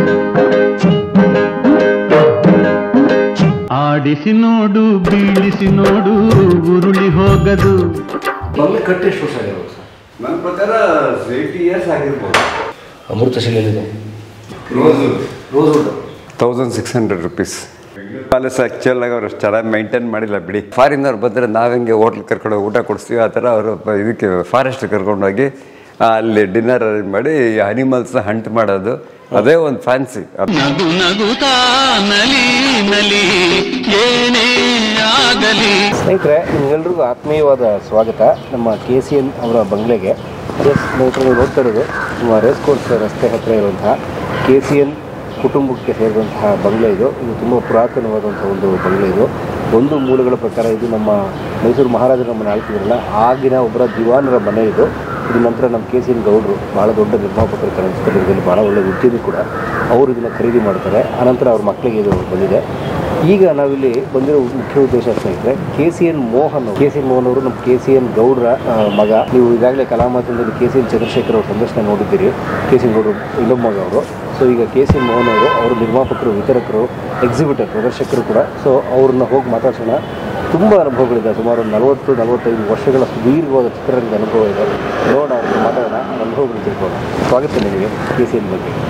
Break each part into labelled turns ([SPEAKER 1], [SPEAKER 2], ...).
[SPEAKER 1] ಆಡಿಸಿ ನೋಡು ಬೀಳಿಸಿ ನೋಡು ಉರುಳಿ ಹೋಗದು
[SPEAKER 2] ಬಂಗ್ಲೆ ಕಟ್ಟಿ ಎಷ್ಟು ವರ್ಷ ಆಗಿರ್ಬೋದು ಸರ್
[SPEAKER 3] ನನ್ನ ಪ್ರಕಾರ ಏಯ್ಟಿ ಇಯರ್ಸ್ ಆಗಿರ್ಬೋದು
[SPEAKER 2] ಅಮೃತಶಿಲೆಯಲ್ಲಿದೆ
[SPEAKER 3] rose
[SPEAKER 2] rosewood
[SPEAKER 3] thousand six hundred rupees palace actual ಆಗಿ ಅವ್ರು ಅಷ್ಟು ಚೆನ್ನಾಗಿ ಮೈಂಟೈನ್ ಮಾಡಿಲ್ಲ ಬಿಡಿ ಫಾರಿನವ್ರು ಬಂದರೆ ನಾವು ಹೆಂಗೆ ಹೋಟ್ಲ್ ಕರ್ಕೊಂಡು ಹೋಗಿ ಊಟ ಕೊಡಿಸ್ತೀವಿ ಆ ಥರ ಅವರು ಇದಕ್ಕೆ ಫಾರೆಸ್ಟ್ ಕರ್ಕೊಂಡೋಗಿ ಆ, ಅಲ್ಲಿ ಡಿನ್ನರ್ ಅರೇಂಜ್ ಮಾಡಿ ಅನಿಮಲ್ಸ್ನ ಹಂಟ್ ಮಾಡೋದು ಅದೇ ಒಂದು ಫ್ಯಾನ್ಸಿ
[SPEAKER 1] ನಗು ನಗುತ್ತಾ ನಲಿ ನಲಿ ಏನೇ ಆಗಲಿ
[SPEAKER 2] ಸ್ನೇಹಿತರೆ ನಿಮ್ಗೆಲ್ರಿಗೂ ಆತ್ಮೀಯವಾದ ಸ್ವಾಗತ ನಮ್ಮ ಕೆ ಸಿ ಎನ್ ಅವರ ಬಂಗ್ಲೆಗೆ ಅದೇ ಸ್ನೇಹಿತರೆ ನೀವು ನೋಡ್ತಾ ಇರೋದು ನಮ್ಮ ರೇಸ್ ಕೋರ್ಸ್ ರಸ್ತೆ ಹತ್ತಿರ ಇರುವಂತಹ ಕೆ ಸಿ ಎನ್ ಕುಟುಂಬಕ್ಕೆ ಸೇರಿದಂತಹ ಬಂಗ್ಲೆ ಇದು ಇದು ತುಂಬ ಪುರಾತನವಾದಂಥ ಒಂದು ಬಂಗ್ಲೆ ಇದು ಒಂದು ಮೂಲಗಳ ಪ್ರಕಾರ ಇದು ನಮ್ಮ ಮೈಸೂರು ಮಹಾರಾಜರ ಮನೆ ಆಳ್ತಿದ್ರಲ್ಲ ಆಗಿನ ಒಬ್ಬರ ದಿವಾನರ ಮನೆ ಇದು ಇದು ನಂತರ ನಮ್ಮ ಕೆ ಸಿ ಎನ್ ಗೌಡರು ಭಾಳ ದೊಡ್ಡ ನಿರ್ಮಾಪಕರು ಕನ್ನಡ ಭಾಳ ಒಳ್ಳೆ ಉದ್ಯಮಿ ಕೂಡ ಅವರು ಇದನ್ನು ಖರೀದಿ ಮಾಡ್ತಾರೆ ಆನಂತರ ಅವ್ರ ಮಕ್ಕಳಿಗೆ ಇದು ಬಂದಿದೆ ಈಗ ನಾವಿಲ್ಲಿ ಬಂದಿರೋ ಮುಖ್ಯ ಉದ್ದೇಶ ಸ್ನೇಹಿತರೆ K C N Mohan K C N Mohan ಅವರು ನಮ್ಮ ಕೆ ಸಿ ಎನ್ ಗೌಡ್ರ ಆ, ಮಗ ನೀವು ಈಗಾಗಲೇ ಕಲಾಮಾಧ್ಯಮದಲ್ಲಿ ಕೆ ಸಿ ಎನ್ ಚಂದ್ರಶೇಖರ್ ಅವ್ರ ಸಂದರ್ಶನ ನೋಡಿದ್ದೀರಿ ಕೆ ಸಿ ಎನ್ ಗೌಡ್ರು ಇನ್ನೊಬ್ಬ ಮಗ ಅವರು ಸೊ ಈಗ ಕೆ ಸಿ ಎನ್ ಮೋಹನ್ ಅವರು ಅವರು ನಿರ್ಮಾಪಕರು ವಿತರಕರು ಎಕ್ಸಿಬಿಟರ್ ಪ್ರದರ್ಶಕರು ಕೂಡ ಸೊ ಅವ್ರನ್ನ ಹೋಗಿ ಮಾತಾಡ್ಸೋಣ ತುಂಬ ಅನುಭವಗಳಿದೆ ಸುಮಾರು ಒಂದು ನಲವತ್ತು ನಲವತ್ತೈದು ವರ್ಷಗಳ ಸುದೀರ್ಘವಾದ ಚಿತ್ರರಂಗದ ಅನುಭವ ಇದೆ ನೋಡೋಣ ಅವ್ರಿಗೆ ಮಾತಾಡೋಣ ಅವ್ರ ಅನುಭವಗಳು ತಿಳ್ಕೊಳ್ಳೋಣ ಸ್ವಾಗತ ನಿಮಗೆ ಕೆ ಸಿ ಎನ್ ಬಗ್ಗೆ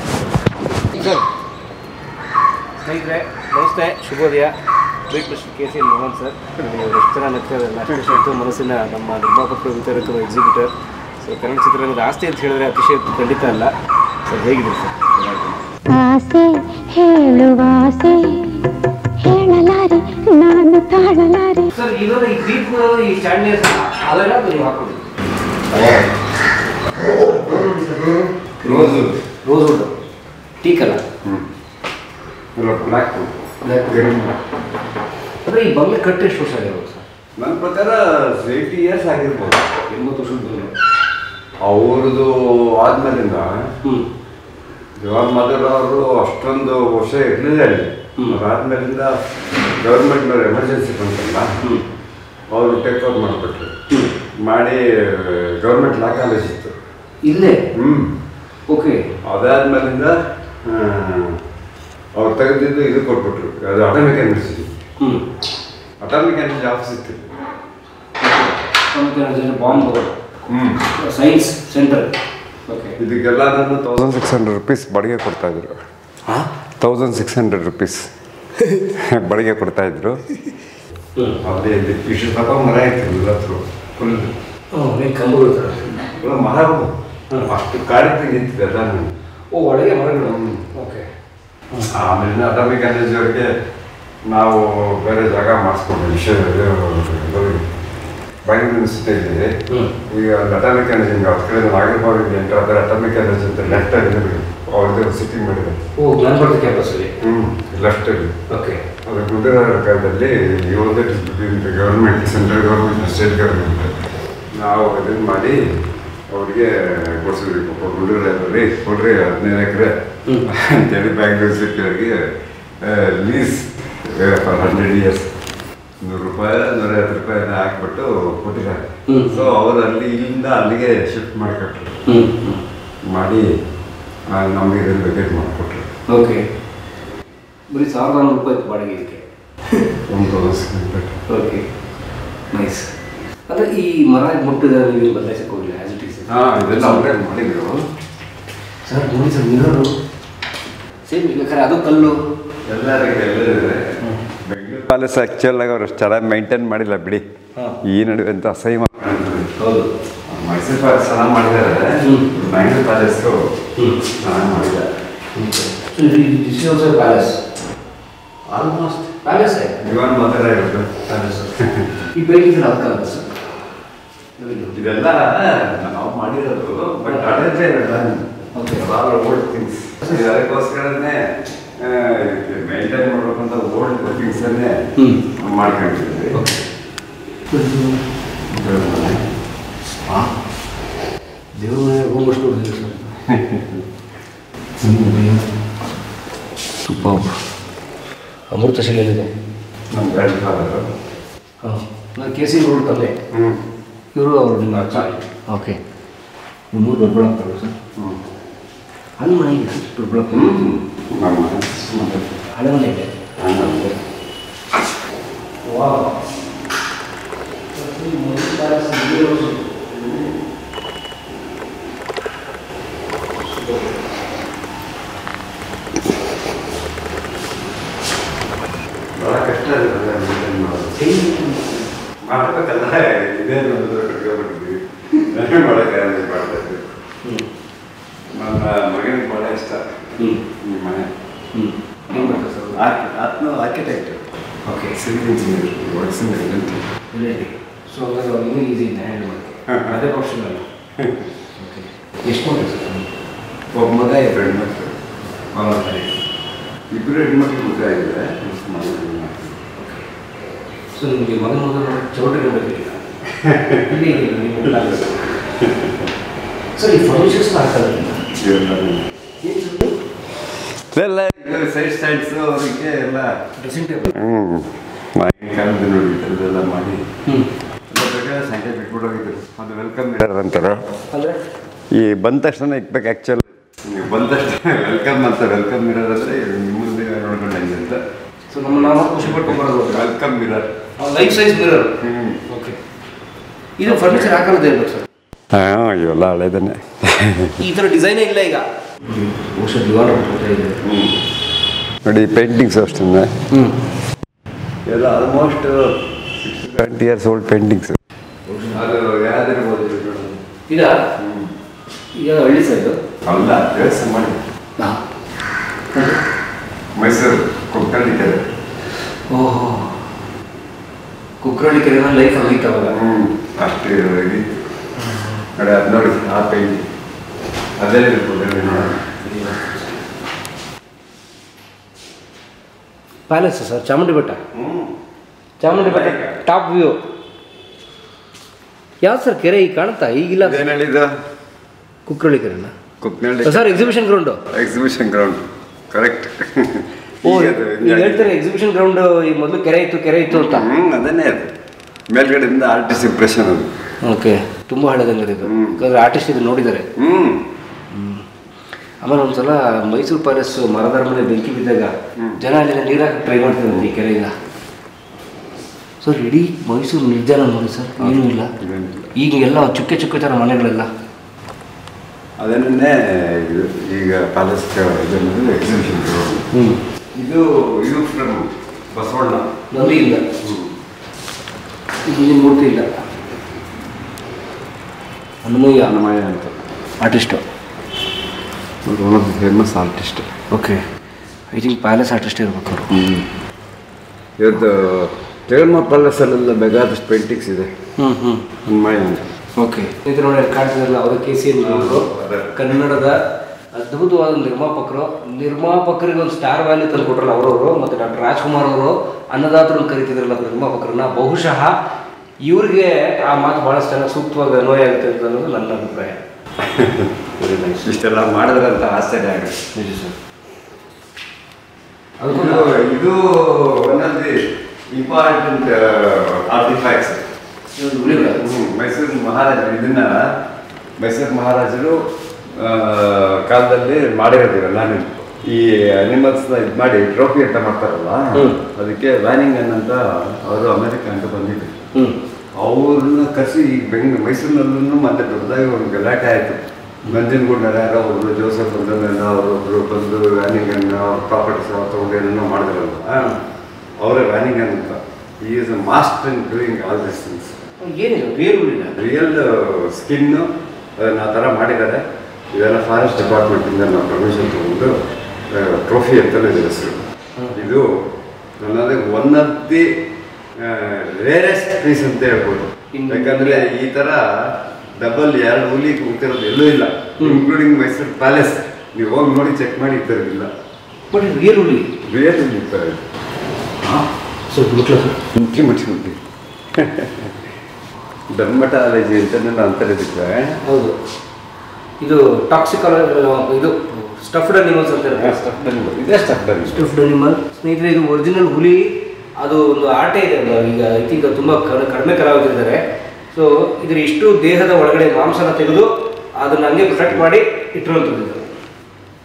[SPEAKER 2] ಸ್ನೇಹಿತರೆ ನಮಸ್ತೆ ಶುಭೋದಯ ಬೀಟ್ mister K C N Mohan sir ನೀವು ಎಷ್ಟು ಜನ ನಗ್ತಾರಲ್ಲ ಅಷ್ಟು ಮನಸ್ಸಿನ ನಮ್ಮ ನಿರ್ಮಾಪಕರು ವಿತರಕರು ಎಕ್ಸಿಬಿಟರ್ ಸೊ ಕನ್ನಡ ಚಿತ್ರರಂಗದ ಆಸ್ತಿ ಅಂತ ಹೇಳಿದ್ರೆ ಅತಿಶಯ ಖಂಡಿತ ಅಲ್ಲ ಸರ್ ಹೇಗಿದೆ ಸರ್
[SPEAKER 4] ಆಸೆ ಹೇಳುವಾಸೆ ಹೇಳಲಾರೆ ನಾನು ತಾಳಲಾರೆ
[SPEAKER 2] ಸರ್ ಇದರ ಈ ದೀಪ ಈ ಚಾಂಡಿಯ ಅವೆಲ್ಲ ನೀವು ಹಾಕೊಳ್ಳಿ
[SPEAKER 3] rose
[SPEAKER 2] rosewood tea colour
[SPEAKER 3] black
[SPEAKER 2] ಅಂದರೆ ಈ ಬಂಗ್ಲೆ ಕಟ್ಟಿ ಎಷ್ಟು ವರ್ಷ ಆಗಿರ್ಬೋದು ಸರ್
[SPEAKER 3] ನನ್ನ ಪ್ರಕಾರ ಏಯ್ಟಿ ಇಯರ್ಸ್ ಆಗಿರ್ಬೋದು
[SPEAKER 2] ಎಂಬತ್ತು ವರ್ಷದ ಬಂಗ್ಲೆ
[SPEAKER 3] ಅವ್ರದ್ದು ಆದ್ಮೇಲಿಂದ
[SPEAKER 2] ಹ್ಞೂ
[SPEAKER 3] ಜವಾಹರ್ ಮದರ್ ಅವರು ಅಷ್ಟೊಂದು ವರ್ಷ ಇರಲಿಲ್ಲ ಅಲ್ಲಿ
[SPEAKER 2] ಹ್ಮ್.
[SPEAKER 3] ಅದಾದ್ಮೇಲಿಂದ ಗೌರ್ಮೆಂಟ್ನವ್ರು ಎಮರ್ಜೆನ್ಸಿ ಬಂತಲ್ಲ
[SPEAKER 2] ಹ್ಞೂ
[SPEAKER 3] ಅವರು ಟೇಕ್ ಓವರ್ ಮಾಡಿಬಿಟ್ರು
[SPEAKER 2] ಹ್ಞೂ
[SPEAKER 3] ಮಾಡಿ ಗೌರ್ಮೆಂಟ್ ಲಾ ಕಾಲೇಜ್ ಇತ್ತು
[SPEAKER 2] ಇಲ್ಲೇ
[SPEAKER 3] ಹ್ಞೂ
[SPEAKER 2] ಓಕೆ
[SPEAKER 3] ಅದಾದ್ಮೇಲಿಂದ ಅವ್ರು ತೆಗೆದಿದ್ದು ಇದು ಕೊಟ್ಬಿಟ್ರು ಅದು ಅಟಾಮಿಕ್ ಎನರ್ಜಿ
[SPEAKER 2] ಹ್ಞೂ
[SPEAKER 3] ಅಟಾಮಿಕ್ ಎನರ್ಜಿ ಆಫೀಸ್ ಇತ್ತು
[SPEAKER 2] ಬಾಂಬ್
[SPEAKER 3] ಹ್ಞೂ
[SPEAKER 2] ಸೈನ್ಸ್ ಸೆಂಟರ್ ಓಕೆ
[SPEAKER 3] ಇದಕ್ಕೆಲ್ಲ ತೌಸಂಡ್ ಸಿಕ್ಸ್ ಹಂಡ್ರೆಡ್ ರುಪೀಸ್ ಬಾಡಿಗೆ ಕೊಡ್ತಾ ಇದ್ರು ತೌಸಂಡ್ ಸಿಕ್ಸ್ ಹಂಡ್ರೆಡ್ ರುಪೀಸ್ ಬಾಡಿಗೆ ಕೊಡ್ತಾ ಇದ್ರು ಅಲ್ಲಿ ಇಲ್ಲಿ ಇಷ್ಟು ಸ್ವಲ್ಪ ಮರ ಇತ್ತು ಎಲ್ಲ ಹತ್ರ ಫುಲ್
[SPEAKER 2] ಹ್ಞೂ ಕಂಬಗಳು ಥರ
[SPEAKER 3] ಫುಲ್ ಮರಗಳು ಅಷ್ಟು ಕಾಡಿಗೆ ನಿಂತಿದೆ ಎಲ್ಲ
[SPEAKER 2] ಓ ಒಳಗೆ ಮರಗಳು ಓಕೆ
[SPEAKER 3] ಆಮೇಲೆ ಅಟಾಮಿಕ್ ಎನರ್ಜಿ ಅವ್ರಿಗೆ ನಾವು ಬೇರೆ ಜಾಗ ಮಾಡಿಸ್ಕೊಂಡು ವಿಷಯ ಬ್ಯಾಂಗ್ಳೂರ್ ಯೂನಿವರ್ಸಿಟಿಯಲ್ಲಿ
[SPEAKER 2] ಹ್ಞೂ
[SPEAKER 3] ಈಗ ಅಟಾಮಿಕ್ ಎನರ್ಜಿ ಅವ್ರ ಕಡೆ ನಾಗರಬಾವಿಗೆ ಎಂಟರ್ ಆದರೆ ಅಟಾಮಿಕ್ ಎನರ್ಜಿ ಅಂತ ಲೆಫ್ಟ್ ಅಲ್ಲಿ ಅವ್ರದ್ದು ಸಿಟ್ಟಿಂಗ್ ಮಾಡಿದ್ದಾರೆ
[SPEAKER 2] ಓ ಜ್ಞಾನಪರ್ತ ಕ್ಯಾಂಪಸ್ಸಲ್ಲಿ
[SPEAKER 3] ಹ್ಞೂ ಲೆಫ್ಟ್ ಅಲ್ಲಿ
[SPEAKER 2] ಓಕೆ
[SPEAKER 3] ಅದು ಗುಜರಾತ್ ಕಾಲದಲ್ಲಿ ಇವೊಂದೇ government central government state government ನಾವು ಇದನ್ನು ಮಾಡಿ ಅವರಿಗೆ ಕೊಡಿಸಿದ್ವಿ ಗುಂಡೂರಲ್ಲಿ ಕೊಡ್ರಿ ಹದಿನೈದು ಎಕರೆ
[SPEAKER 2] ಹ್ಮ್.
[SPEAKER 3] ಅಂತೇಳಿ ಬ್ಯಾಂಗ್ಳೂರ್ ಸಿಟಿ ಅವ್ರಿಗೆ ಲೀಸ್ ಫಾರ್ ಹಂಡ್ರೆಡ್ ಇಯರ್ಸ್ ನೂರು ರೂಪಾಯಿ ನೂರೈವತ್ತು ರೂಪಾಯಿ ಹಾಕ್ಬಿಟ್ಟು ಕೊಟ್ಟಿದ್ದಾರೆ
[SPEAKER 2] ಹ್ಮ್.
[SPEAKER 3] ಸೊ ಅವರು ಅಲ್ಲಿ ಇಲ್ಲಿಂದ ಅಲ್ಲಿಗೆ ಶಿಫ್ಟ್ ಮಾಡಿಕೊಟ್ರು
[SPEAKER 2] ಹ್ಞೂ ಹ್ಞೂ
[SPEAKER 3] ಮಾಡಿ ಆ, ನಮಗೆ ಇದನ್ನು ವೆಕೇಟ್ ಮಾಡಿಕೊಟ್ರು
[SPEAKER 2] ಓಕೆ ಬರೀ ಸಾವಿರದ ನಾನ್ನೂರು ರೂಪಾಯಿ ಇತ್ತು ಬಾಡಿಗೆ ಇದಕ್ಕೆ
[SPEAKER 3] ಒಂದು ತೌಸಂಡ್
[SPEAKER 2] ಓಕೆ ನೈಸ್ ಅಂದರೆ ಈ ಮರ ಮುಟ್ಟಿದ ನೀವು ಬದಲಾಯಿಸಕ್ಕೆ ಹೋಗಿಲ್ಲ ಆ್ಯಸ್ ಇಟ್ ಈಸ್
[SPEAKER 3] ಹಾ ಇದೆಲ್ಲ ಅವರೇ ಮಾಡಿದ್ರು
[SPEAKER 2] ಸರ್ ನೋಡಿ ಸರ್ ಮಿರರು ಸೇಮ್ ಈಗ ಖರೆ ಅದು ಕಲ್ಲು
[SPEAKER 3] ಎಲ್ಲರಿಗೆ ಎಲ್ಲರಿದೆ ಬೆಂಗಳೂರು ಪ್ಯಾಲೇಸ್ ಆ್ಯಕ್ಚುಲ್ ಆಗಿ ಅವ್ರು ಅಷ್ಟು ಚೆನ್ನಾಗಿ ಮೈಂಟೈನ್ ಮಾಡಿಲ್ಲ ಬಿಡಿ
[SPEAKER 2] ಹಾಂ.
[SPEAKER 3] ಈ ನಡುವೆ ಅಂತ ಅಸಹ್ಯ ಮಾಡ್ಕೊಂಡಿದ್ರು.
[SPEAKER 2] ಹೌದು
[SPEAKER 3] ಮೈಸೂರು ಪ್ಯಾಲೇಸ್ ಚೆನ್ನಾಗಿ ಮಾಡಿದ್ದಾರೆ
[SPEAKER 2] ಹ್ಮ್.
[SPEAKER 3] ಬೆಂಗಳೂರು ಪ್ಯಾಲೇಸು
[SPEAKER 2] ಹ್ಮ್.
[SPEAKER 3] ಚೆನ್ನಾಗಿ ಮಾಡಿದ್ದಾರೆ
[SPEAKER 2] this is also palace
[SPEAKER 3] almost
[SPEAKER 2] palace
[SPEAKER 3] ಇವನ್ ಮಾತ್ರ ಇರೋದು
[SPEAKER 2] ಪ್ಯಾಲೇಸ್ ಈ ಪೇಂಟಿಂಗ್ ಅದಕ್ಕಲ್ಲ ಸರ್
[SPEAKER 3] ಇದೆಲ್ಲ ನಾವು ಮಾಡಿರೋದು ಬಟ್ ಅದೇ ಇರಲ್ಲ
[SPEAKER 2] Okay.
[SPEAKER 3] ಓಲ್ಡ್ ಥಿಂಗ್ಸ್ ಅದಕ್ಕೋಸ್ಕರನೇ ಮೇಂಟೈನ್ ಮಾಡ್ಬೇಕಂತ ಓಲ್ಡ್ ಥಿಂಗ್ಸನ್ನೇ
[SPEAKER 2] ಹ್ಮ್.
[SPEAKER 3] ಮಾಡ್ಕೊಂಡಿದ್ವಿ
[SPEAKER 2] ದೇವ್ರ ಮನೆ ರೂಮಷ್ಟು ಹೊಡೆದಿದೆ ಸರ್ ಸೂಪರ್ ಅಮೃತ ಶಿಲೆಯಲ್ಲಿದೆ
[SPEAKER 3] ನಮ್ಮ ಗ್ರ್ಯಾಂಡ್ ಫಾದರ್
[SPEAKER 2] ಹಾಂ ನಾನು ಕೆ ಸಿ ರೋಡ್ ತಂದೆ
[SPEAKER 3] ಹ್ಞೂ
[SPEAKER 2] ಇವರು ಅವರು ನಿಮ್ಮ ಅಚ್ಚ ಓಕೆ ಮೂರು ದೊಡ್ಡ ಸರ್
[SPEAKER 3] ಹ್ಞೂ
[SPEAKER 2] ಅಲ್ಲಿ ಮನೆ ಇದೆ ದುರ್ಬಳಕ್ಕೆ ಹಳೆ ಮನೆ ಇದೆ ವಾವ್.
[SPEAKER 3] ಭಾಳ ಕಷ್ಟ ಇದೆ maintain ಮಾಡೋದು. ಮಾಡ್ಬೇಕಲ್ಲ ಇದೇ ಒಂದು ದೊಡ್ಡ ಗಮನಿದ್ದೀವಿ ನನಗೆ ಮಾಡೋಕ್ಕಾಗಲ್ಲ ಮಾಡ್ತಾ ಇದ್ದೀವಿ ನನ್ನ ಮಗನಿಗೆ ಭಾಳ ಇಷ್ಟ
[SPEAKER 2] ಹ್ಮ್.
[SPEAKER 3] ಈ ಮನೆ
[SPEAKER 2] ಹ್ಮ್. ಏನ್ ಮಾಡ್ತಾರೆ ಸರ್ ಅವ್ರು?
[SPEAKER 3] ಆತ್ಮ ಆರ್ಕಿಟೆಕ್ಟ್
[SPEAKER 2] ಓಕೆ
[SPEAKER 3] ಸಿವಿಲ್ ಇಂಜಿನಿಯರ್ ವರ್ಕ್ಸಿಂಗ್
[SPEAKER 2] ರಿಲೇಟಿ ಸೊ ಹಂಗಾದ್ರೆ ಅವ್ರು ಇನ್ನೂ ಈಸಿ ಇದೆ ಹ್ಯಾಂಡಲ್ ಮಾಡಿ ಅದೇ ಪ್ರೊಫೆಷನ್ ಅಲ್ಲ ಓಕೆ ಎಷ್ಟು ಮಾಡ್ತಾರೆ ಸರ್ ನೀವು?
[SPEAKER 3] ಒಬ್ಬ ಮಗ ಇಬ್ಬರು ಹೆಣ್ಮಕ್ಳು
[SPEAKER 2] ಮಾಡ್ತಾರೆ
[SPEAKER 3] ಇಬ್ಬರು ಹೆಣ್ಮಕ್ಳು ಮಗ ಇದೆ
[SPEAKER 2] ಸೊ ನಿಮಗೆ ಮಗನ ಮಗನ ಚೌಟ್ರಿ ಬೇಕಿಲ್ಲ ಇಲ್ಲಿ ಸರ್ ಈ ಫರ್ನಿಚರ್ಸ್ ಹಾಕಲ್ಲ
[SPEAKER 3] ಎಲ್ಲ ಸೈಡ್ ಸ್ಟ್ಯಾಂಡ್ಸ್ ಅವರಿಗೆ ಎಲ್ಲ
[SPEAKER 2] ಡ್ರೆಸ್ಸಿಂಗ್ ಟೇಬಲ್
[SPEAKER 3] ಹ್ಞೂ ಆಗಿನ ಕಾಲದ ನೋಡಿ ಅದೆಲ್ಲ ಮಾಡಿ
[SPEAKER 2] ಹ್ಞೂ
[SPEAKER 3] ಎಲ್ಲ ಬೇಕಾದ್ರೆ ಸಂಖ್ಯೆ ಬಿಟ್ಬಿಟ್ಟು ಹೋಗಿದ್ರು ಅದು ವೆಲ್ಕಮ್ ಮಿರರ್ ಅಂತಾರೆ
[SPEAKER 2] ಅಂದರೆ
[SPEAKER 3] ಈ ಬಂದ ತಕ್ಷಣ ಇಕ್ಬೇಕು ಆ್ಯಕ್ಚುಲ್ ನೀವು ಬಂದ ತಕ್ಷಣ ವೆಲ್ಕಮ್ ಅಂತ ವೆಲ್ಕಮ್ ಮಿರರ್ ಅಂದರೆ ಮುಂದೆ ನೋಡ್ಕೊಂಡಂಗೆ ಅಂತ
[SPEAKER 2] ಸೊ ನಮ್ಮ ನಾವು ಖುಷಿ ಪಟ್ಕೊಂಡ್ಬರೋದು
[SPEAKER 3] welcome mirror
[SPEAKER 2] life size mirror
[SPEAKER 3] ಹ್ಞೂ
[SPEAKER 2] ಓಕೆ ಇದು ಫರ್ನಿಚರ್ ಹಾಕಲ್ಲದೆ ಇರ್ಬೇಕು ಸರ್
[SPEAKER 3] ಹಾಂ ಇವೆಲ್ಲ ಹಳೇದನ್ನೇ
[SPEAKER 2] ಈ ಥರ ಡಿಸೈನೇ ಇಲ್ಲ ಈಗ ಬಹುಶಃ ದಿವಾನ ಇದೆ
[SPEAKER 3] ನೋಡಿ ಪೇಂಟಿಂಗ್ಸ್ ಅಷ್ಟೇ
[SPEAKER 2] ಹ್ಞೂ
[SPEAKER 3] ಎಲ್ಲ almost six twenty years old paintings ಅದು ಯಾವ್ದಿರ್ಬೋದು
[SPEAKER 2] ಈಗ ಈಗ ಹಳ್ಳಿ ಸೈಡು
[SPEAKER 3] ಅಲ್ಲ ದೇವಸ್ಥಾನ ಮಾಡಿ
[SPEAKER 2] ಹಾಂ
[SPEAKER 3] ಮೈಸೂರು ಕೊಕ್ಕಳ್ಳಿ ಕೆರೆ
[SPEAKER 2] ಓಹೋ ಕುಕ್ರಳ್ಳಿ ಕೆರೆನ ಲೈಫ್ ಆಗಿತ್ತು ಅವಾಗ
[SPEAKER 3] ಹ್ಞೂ ಅಷ್ಟು ಇತ್ತು ನೋಡಿ ಅದು ನೋಡಿ ಆ ಪೇಂಟಿಂಗ್ ಅದೇ ಇರ್ಬೋದು ಹೇಳಿ ನೋಡಿ
[SPEAKER 2] ಪ್ಯಾಲೇಸ್ ಸರ್ ಚಾಮುಂಡಿ ಬೆಟ್ಟ
[SPEAKER 3] ಹ್ಞೂ
[SPEAKER 2] ಚಾಮುಂಡಿ ಬೆಟ್ಟ ಟಾಪ್ ವ್ಯೂ ಯಾವ್ದು ಸರ್ ಕೆರೆ ಈಗ ಕಾಣುತ್ತಾ ಈಗಿಲ್ಲ
[SPEAKER 3] ಏನು ಹೇಳಿದ್ದು
[SPEAKER 2] ಕುಕ್ರಳ್ಳಿ ಕೆರೆನ
[SPEAKER 3] ಕುಕ್ನಳ್ಳಿ
[SPEAKER 2] sir exhibition ground
[SPEAKER 3] exhibition ground correct
[SPEAKER 2] ಓ ನೀವು ಹೇಳ್ತಾರೆ ಎಕ್ಸಿಬಿಷನ್ ಗ್ರೌಂಡ್ ಈಗ ಮೊದಲು ಕೆರೆ ಇತ್ತು ಕೆರೆ ಇತ್ತು ಅಂತ
[SPEAKER 3] ಹ್ಞೂ ಅದನ್ನೇ ಅದು ಮೇಲ್ಗಡೆಯಿಂದ ಆರ್ಟಿಸ್ಟ್ ಇಂಪ್ರೆಷನ್ ಅದು
[SPEAKER 2] ಓಕೆ ತುಂಬ ಹಳೆದಂಗೆ ಇದು
[SPEAKER 3] ಹ್ಮ್.
[SPEAKER 2] ಯಾಕಂದ್ರೆ ಆರ್ಟಿಸ್ಟ್ ಇದು ನೋಡಿದ್ದಾರೆ
[SPEAKER 3] ಹ್ಞೂ
[SPEAKER 2] ಆಮೇಲೆ ಒಂದ್ಸಲ ಮೈಸೂರು ಪ್ಯಾಲೇಸ್ ಮರದರ ಮೇಲೆ ಬೆಂಕಿ ಬಿದ್ದಾಗ ಜನ ಅಲ್ಲೆಲ್ಲ ನೀರು ಹಾಕಿ ಟ್ರೈ ಮಾಡ್ತಿದ್ರು ಈ ಕೆರೆಯಿಂದ ಸರ್ ಇಡೀ ಮೈಸೂರು ನಿರ್ಜನ ನೋಡಿ ಸರ್ ಏನೂ ಇಲ್ಲ
[SPEAKER 3] ಇದೇನಿಲ್ಲ.
[SPEAKER 2] ಈಗ ಎಲ್ಲ ಚುಕ್ಕೆ ಚುಕ್ಕೆ ಥರ ಮನೆಗಳೆಲ್ಲ
[SPEAKER 3] ಅದನ್ನೇ ಇದು ಈಗ ಪ್ಯಾಲೇಸ್ ಇದನ್ನದು ಎಕ್ಸಿಬಿಷನ್ ಗ್ರೌಂಡ್
[SPEAKER 2] ಹ್ಞೂ
[SPEAKER 3] ಇದು ಇದು ಫ್ರಮ್ ಬಸವಣ್ಣ
[SPEAKER 2] ನಂದಿ ಇಲ್ಲ ಇಲ್ಲಿ ಮೂರ್ತಿ ಇಲ್ಲ ಹನುಮಯ್ಯ
[SPEAKER 3] ಹನುಮಯ್ಯ ಅಂತ
[SPEAKER 2] artist
[SPEAKER 3] one of the famous artist
[SPEAKER 2] okay I think palace artist ಇರ್ಬೇಕು ಅವರು
[SPEAKER 3] ಇವತ್ತು ಜಗನ್ಮ ಪ್ಯಾಲೇಸಲ್ಲೆಲ್ಲ ಬೇಕಾದಷ್ಟು ಪೇಂಟಿಂಗ್ಸ್ ಇದೆ
[SPEAKER 2] ಹ್ಞೂ ಹ್ಞೂ
[SPEAKER 3] ಹನುಮಯ್ಯ ಅಂತ
[SPEAKER 2] ಓಕೆ ಇದು ನೋಡಿ ಅಲ್ಲಿ ಕಾಣ್ತಿದ್ರಲ್ಲ ಅವರು ಕೆ ಸಿ ಎನ್ ಅವರು
[SPEAKER 3] ಅದೇ.
[SPEAKER 2] ಕನ್ನಡದ ಅದ್ಭುತವಾದ ನಿರ್ಮಾಪಕರು ನಿರ್ಮಾಪಕರಿಗೆ ಒಂದು ಸ್ಟಾರ್ ವ್ಯಾಲ್ಯೂ ತಂದು ಕೊಟ್ರಲ್ಲ ಅವರವರು ಮತ್ತು ಡಾಕ್ಟರ್ ರಾಜ್ಕುಮಾರ್ ಅವರು ಅನ್ನದಾತರನ್ನು ಕರಿತಿದ್ರಲ್ಲ ನಿರ್ಮಾಪಕರನ್ನ ಬಹುಶಃ ಇವ್ರಿಗೆ ಆ ಮಾತು ಭಾಳ ಚೆನ್ನಾಗಿ ಸೂಕ್ತವಾಗಿ ಅನ್ವಯ ಆಗುತ್ತೆ ಅಂತ ಅನ್ನೋದು ನನ್ನ ಅಭಿಪ್ರಾಯ
[SPEAKER 3] ಇಷ್ಟೆಲ್ಲ ಮಾಡಿದ್ರಂತ ಆಶ್ಚರ್ಯ ಆಗುತ್ತೆ
[SPEAKER 2] ನಿಜ ಸರ್
[SPEAKER 3] ಇದು ಇದು one of the important artifacts Mysuru Maharaja ಇದನ್ನ ಮೈಸೂರು ಮಹಾರಾಜರು ಆ, ಕಾಲದಲ್ಲಿ ಮಾಡಿರೋದಿರಲ್ಲ ಈ ಅನಿಮಲ್ಸ್ನ ಇದು ಮಾಡಿ ಟ್ರೋಫಿ ಅಂತ ಮಾಡ್ತಾರಲ್ಲ
[SPEAKER 2] ಹ್ಮ್.
[SPEAKER 3] ಅದಕ್ಕೆ ವ್ಯಾನಿಂಗನ್ ಅಂತ ಅವರು ಅಮೆರಿಕ ಅಂತ ಬಂದಿದ್ರು
[SPEAKER 2] ಹ್ಞೂ
[SPEAKER 3] ಅವ್ರನ್ನ ಕರೆಸಿ ಈ ಬೆಂಗ್ ಮೈಸೂರಿನಲ್ಲೂ ಮತ್ತೆ ದೊಡ್ಡದಾಗಿ ಒಂದು ಗಲಾಟೆ ಆಯಿತು ನಂಜನಗೂಡಿನಲ್ಲಿ ಯಾರೋ ಒಬ್ರು ಜೋಸಫ್ ಅಂತ ಅವರೊಬ್ರು ಬಂದು ವ್ಯಾನಿಂಗನ್ ಅವ್ರ ಪ್ರಾಪರ್ಟೀಸ್ ಅವ್ರು ತಗೊಂಡು ಏನೇನೋ ಮಾಡಿದ್ರಲ್ಲ ಅವರೇ ವ್ಯಾನಿಂಗನ್ ಅಂತ ಈ is a master in doing all this things
[SPEAKER 2] ಏನಿಲ್ಲ ಬೇರು ಇಲ್ಲ
[SPEAKER 3] ರಿಯಲ್ ಸ್ಕಿನ್ನು ಅದನ್ನು ಆ ಥರ ಮಾಡಿದ್ದಾರೆ ಇದೆಲ್ಲ ಫಾರೆಸ್ಟ್ ಡಿಪಾರ್ಟ್ಮೆಂಟಿಂದ ನಾವು ಪರ್ಮಿಷನ್ ತಗೊಂಡು ಟ್ರೋಫಿ ಅಂತಲೇ ಇದೆ ಹೆಸರು ಇದು ನನ್ನದೇ one of the rarest piece ಅಂತ ಹೇಳ್ಬೋದು
[SPEAKER 2] ಇನ್ನು-
[SPEAKER 3] ಯಾಕಂದ್ರೆ ಈ ಥರ ಡಬಲ್ ಎರಡು ಹುಲಿ ಕೂತಿರೋದು ಎಲ್ಲೂ ಇಲ್ಲ ಇನ್ಕ್ಲೂಡಿಂಗ್ ಮೈಸೂರು ಪ್ಯಾಲೇಸ್ ನೀವು ಹೋಗಿ ನೋಡಿ ಚೆಕ್ ಮಾಡಿ ಈ ಥರದ್ದಿಲ್ಲ
[SPEAKER 2] ಬಟ್ ರಿಯಲ್ ಉಳಿ
[SPEAKER 3] ರಿಯಲ್ ಹುಲಿ ಥರ ಇದೆ
[SPEAKER 2] ಸ್ವಲ್ಪ ಮುಟ್ಲ ಸರ್
[SPEAKER 3] ಮುಚ್ಚಿ ಮುಚ್ಚಿಬಿಟ್ಟು ಡರ್ಮಟಾಲಜಿ ಅಂತ ಅಂತಾರೆ ಇದಕ್ಕೆ
[SPEAKER 2] ಹೌದು ಇದು ಟಾಕ್ಸಿಕಲ್ ಇದು ಸ್ಟಫ್ಡ್ ಅನಿಮಲ್ಸ್ ಅಂತ ಇರುತ್ತೆ
[SPEAKER 3] ಇದೇ ಸ್ಟಫ್
[SPEAKER 2] ಸ್ಟಫ್ಡ್ ಅನಿಮಲ್ ಸ್ನೇಹಿತರೆ ಇದು ಒರಿಜಿನಲ್ ಹುಲಿ ಅದು ಒಂದು ಆಟೆ ಇದೆ ಅದು ಈಗ ಐ ಥಿಂಕ್ ತುಂಬ ಕಡ- ಕಡಿಮೆ ಕಲಾವಿದರಿದ್ದಾರೆ ಸೊ ಇದ್ರ ಇಷ್ಟು ದೇಹದ ಒಳಗಡೆ ಮಾಂಸನ ತೆಗೆದು ಅದನ್ನ ಹಂಗೆ ಪ್ರೊಟೆಕ್ಟ್ ಮಾಡಿ ಇಟ್ಟಿರುವಂಥದ್ದು ಇದು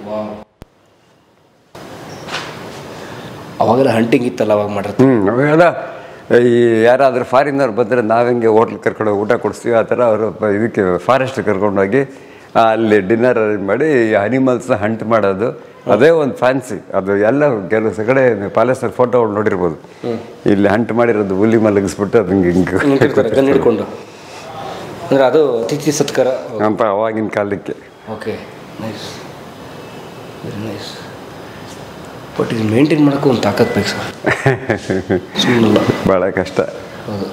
[SPEAKER 2] ಅವಾಗೆಲ್ಲ ಹಂಟಿಂಗ್ ಇತ್ತಲ್ಲ ಅವಾಗ ಮಾಡಿರ್ತಾರೆ
[SPEAKER 3] ಹ್ಞೂ ಅವೆಲ್ಲ ಈ ಯಾರಾದರೂ ಫಾರಿನವ್ರು ಬಂದರೆ ನಾವೆಂಗೆ ಹೋಟ್ಲ್ ಕರ್ಕೊಂಡು ಹೋಗಿ ಊಟ ಕೊಡಿಸ್ತೀವಿ ಆ ಥರ ಅವರು ಇದಕ್ಕೆ ಫಾರೆಸ್ಟ್ ಕರ್ಕೊಂಡೋಗಿ ಆ, ಅಲ್ಲಿ ಡಿನ್ನರ್ ಅರೇಂಜ್ ಮಾಡಿ ಅನಿಮಲ್ಸ್ನ ಹಂಟ್ ಮಾಡೋದು ಅದೇ ಒಂದು ಫ್ಯಾನ್ಸಿ ಅದು ಎಲ್ಲ ಕೆಲವು ಕಡೆ ಪ್ಯಾಲೇಸಲ್ಲಿ ಫೋಟೋಗಳು ನೋಡಿರ್ಬೋದು ಇಲ್ಲಿ ಹಂಟ್ ಮಾಡಿರೋದು ಹುಲಿ ಮಲಗಿಸ್ಬಿಟ್ಟು ಅದು ಹಿಂಗೆ
[SPEAKER 2] ನಿಂತಿರ್ತಾರೆ ಗನ್
[SPEAKER 3] ಹಿಂಗೆ
[SPEAKER 2] ಹಿಡ್ಕೊಂಡು ಅಂದ್ರೆ ಅದು ಅತಿಥಿ ಸತ್ಕಾರ
[SPEAKER 3] ಅಂತ ಅವಾಗಿನ ಕಾಲಕ್ಕೆ
[SPEAKER 2] okay nice very nice but ಇದು ಮೇಂಟೈನ್ ಮಾಡೋಕ್ಕೂ ಒಂದು ತಾಕತ್ ಬೇಕು ಸರ್ ಸುಮ್ಮನಲ್ಲ
[SPEAKER 3] ಭಾಳ ಕಷ್ಟ
[SPEAKER 2] ಹೌದು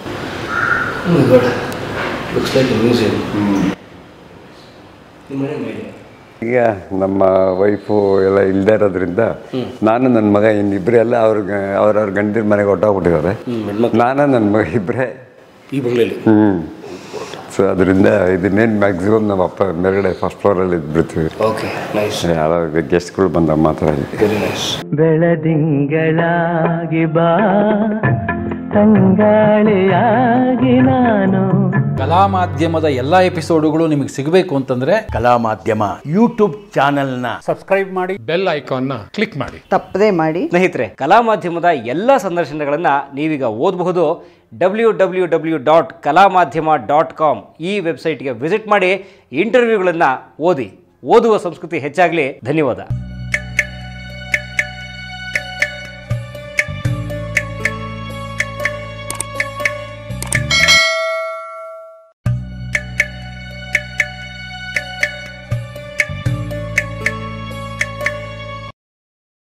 [SPEAKER 2] ಲುಕ್ಸ್ ಲೈಕ್ ಮ್ಯೂಸಿಯಂ ನಿಮ್ಮ ಮನೆ ಮೇಲೆ
[SPEAKER 3] ಈಗ ನಮ್ಮ ವೈಫು ಎಲ್ಲ ಇಲ್ಲದೆ ಇರೋದ್ರಿಂದ ನಾನು ನನ್ನ ಮಗ ಇನ್ನಿಬ್ಬರೇ ಎಲ್ಲ ಅವ್ರಿಗೆ ಅವ್ರವ್ರ ಗಂಡಿನ ಮನೆಗೆ ಹೊಟ್ಟೋಗ್ಬಿಟ್ಟಿದ್ದಾರೆ
[SPEAKER 2] ಹ್ಞೂ ಹೆಣ್ಮಕ್ಳು
[SPEAKER 3] ನಾನು ನನ್ನ ಮಗ ಇಬ್ಬರೇ
[SPEAKER 2] ಈ ಬಂಗ್ಲೆಯಲ್ಲಿ
[SPEAKER 3] ಹ್ಞೂ ಸೊ ಅದರಿಂದ ಇದನ್ನೇನು ಮ್ಯಾಕ್ಸಿಮಮ್ ನಮ್ಮ ಅಪ್ಪ ಮೇಲ್ಗಡೆ ಫಸ್ಟ್ ಫ್ಲೋರಲ್ಲಿ ಇದ್ಬಿಡ್ತೀವಿ
[SPEAKER 2] ಓಕೆ ನೈಸ್
[SPEAKER 3] ಯಾರೋ ಗೆಸ್ಟ್ಗಳು ಬಂದ ಮಾತ್ರ
[SPEAKER 2] ವೆರಿ ನೈಸ್
[SPEAKER 1] ಬೆಳದಿಂಗಳಾಗಿ ಬಾ ತಂಗಾಳಿಯಾಗಿ ನಾನು
[SPEAKER 5] ಕಲಾ ಮಾಧ್ಯಮದ ಎಲ್ಲಾ ಎಪಿಸೋಡುಗಳು ನಿಮಗೆ ಸಿಗಬೇಕು ಅಂತಂದ್ರೆ
[SPEAKER 6] ಕಲಾ ಮಾಧ್ಯಮ ಯೂಟ್ಯೂಬ್ ಚಾನೆಲ್ನ
[SPEAKER 7] ಬೆಲ್ ಐಕಾನ್ನ ಕ್ಲಿಕ್ ಮಾಡಿ
[SPEAKER 8] ತಪ್ಪದೇ ಮಾಡಿ
[SPEAKER 2] ಸ್ನೇಹಿತರೆ ಕಲಾ ಮಾಧ್ಯಮದ ಎಲ್ಲ ಸಂದರ್ಶನಗಳನ್ನು ನೀವೀಗ ಓದಬಹುದು ಡಬ್ಲ್ಯೂ ಡಬ್ಲ್ಯೂ ಡಬ್ಲ್ಯೂ ಡಾಟ್ ಕಲಾ ಮಾಧ್ಯಮ ಡಾಟ್ ಕಾಮ್ ಈ ವೆಬ್ಸೈಟ್ಗೆ ವಿಸಿಟ್ ಮಾಡಿ ಇಂಟರ್ವ್ಯೂಗಳನ್ನು ಓದಿ ಓದುವ ಸಂಸ್ಕೃತಿ ಹೆಚ್ಚಾಗಲಿ ಧನ್ಯವಾದ